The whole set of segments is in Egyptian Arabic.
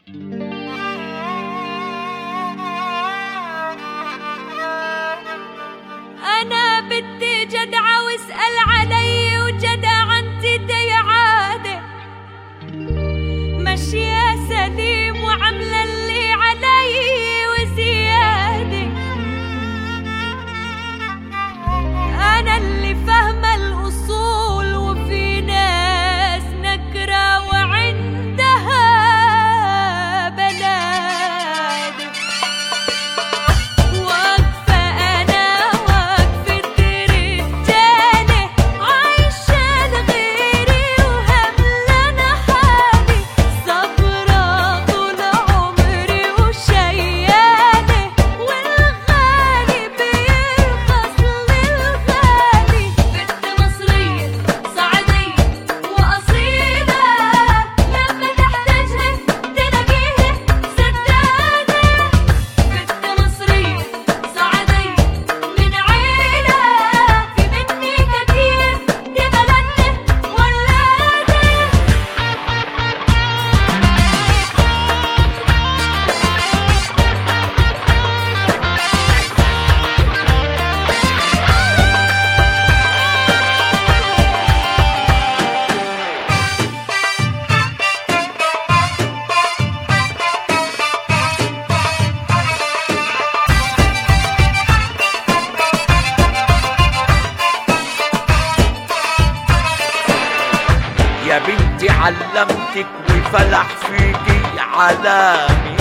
أنا بدي جدعة واسأل علي وجدع أنت دي عادة ماشية سليم وعاملة اللي علي وزيادة أنا اللي فاهمة الأصول وفي ناس نكرة وعندها بلاد واقفة أنا واقفة رجالة عايشة لغيري وهملانة حالي صبرة طول عمري وشيالة والغالي بيرخص للغالي بنت مصرية صعيدية وأصيلة لما تحتاجها تلاقيها سدادة بنت مصرية صعيدية من عيلة في مني كتير دي بلدنا ولادة يا بنتي علمتك وفلح فيكي علامي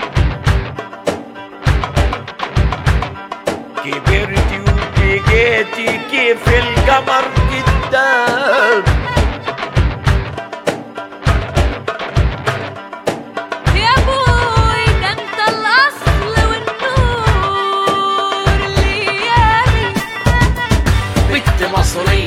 كبرتي وبقيتي كيف القمر قدام يا ابوي ده انت الاصل والنور اللي يالي بنت مصرية